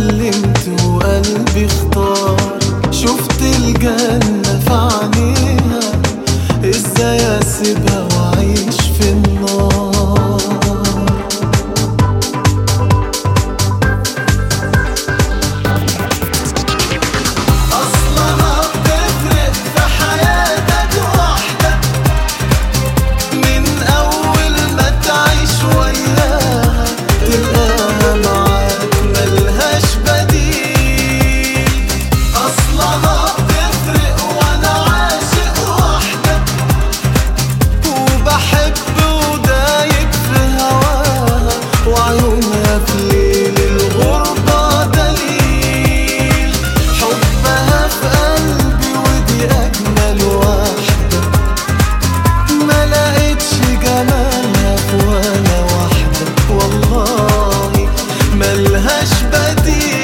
سلمت وقلبي اختار شفت الجنة في عينيها ازاي اسيبها واعيش في النار أصلها بتفرق في حياتك وحدك من أول ما تعيش وياها تلقاها معاك ملهاش بديل أصلها بتفرق وأنا عاشق وحدك وبحب ودايق في هواها وعيونها في ليل الغربة دليل حبها في قلبي ودي أجمل واحدة ما لقيتش جمالها في ولا واحدة والله ملهاش بديل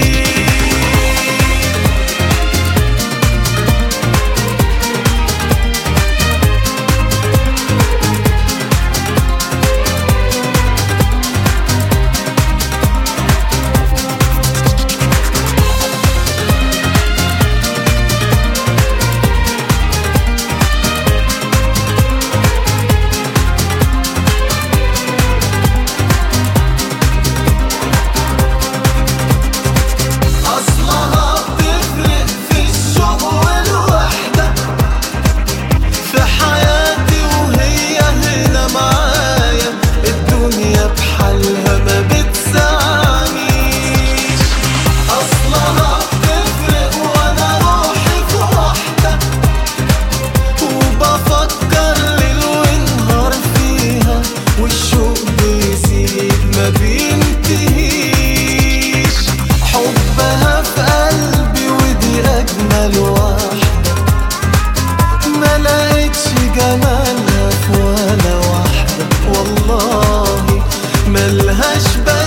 أصلها بتفرق في الشوق والوحدة في حياتي وهي هنا معايا الدنيا بحالها ما بتسعنيش أصلها بتفرق وأنا روحي في وحدة وبفكر ليل ونهار فيها والشوق بيزيد ما بينتهيش حبها في قلبي ودي أجمل واحدة ما لقيتش جمالها في ولا واحدة والله ملهاش بديل